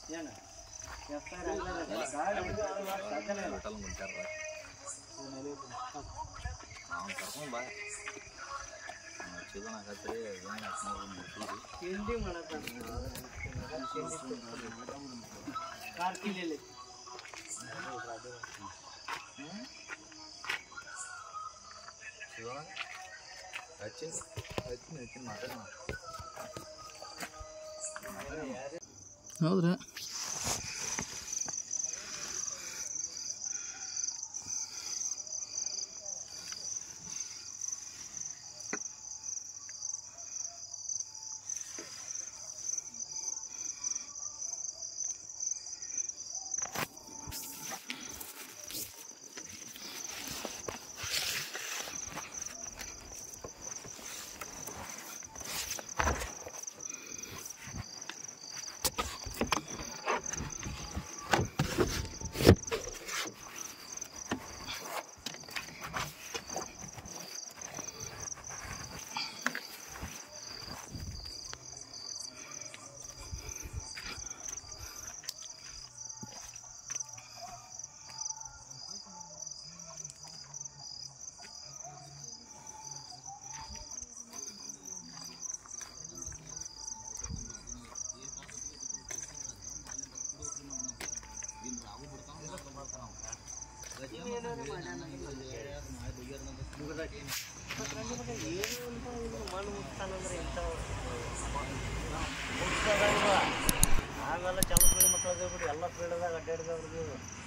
ಏನು F I R hotel ಮುಂಚಾರ ಅವ್ನು ಕರ್ಕೊಂಡು ಬಾ ಚಿಕನ್ ಹಾಕತ್ರಿ ಏನು ಹಾಕ್ಕೊಂಡು ತಿಂಡಿ ಮಾಡತ್ತ ಕಾರ್ಕಿಲ್ಲಿ ಚಿಕನ್ ಹಚ್ಚಿನ ಹಚ್ಚಿನ ಹಚ್ಚಿನ ಮಾತಾಡೋಣ ಹೌದ್ರಾ ಮಣ್ಣು ಮುಟ್ತಾನಂದ್ರೆ ಇಂಥ ಆಮೇಲೆ ಚಲೋ ಬೆಳೆ ಮಕ್ಕಳು ಬಿಡಿ ಎಲ್ಲ ಫೀಲ್ಡ್ದಾಗ ಅಡ್ಡಾಡಿದವ್ರಿಗೆ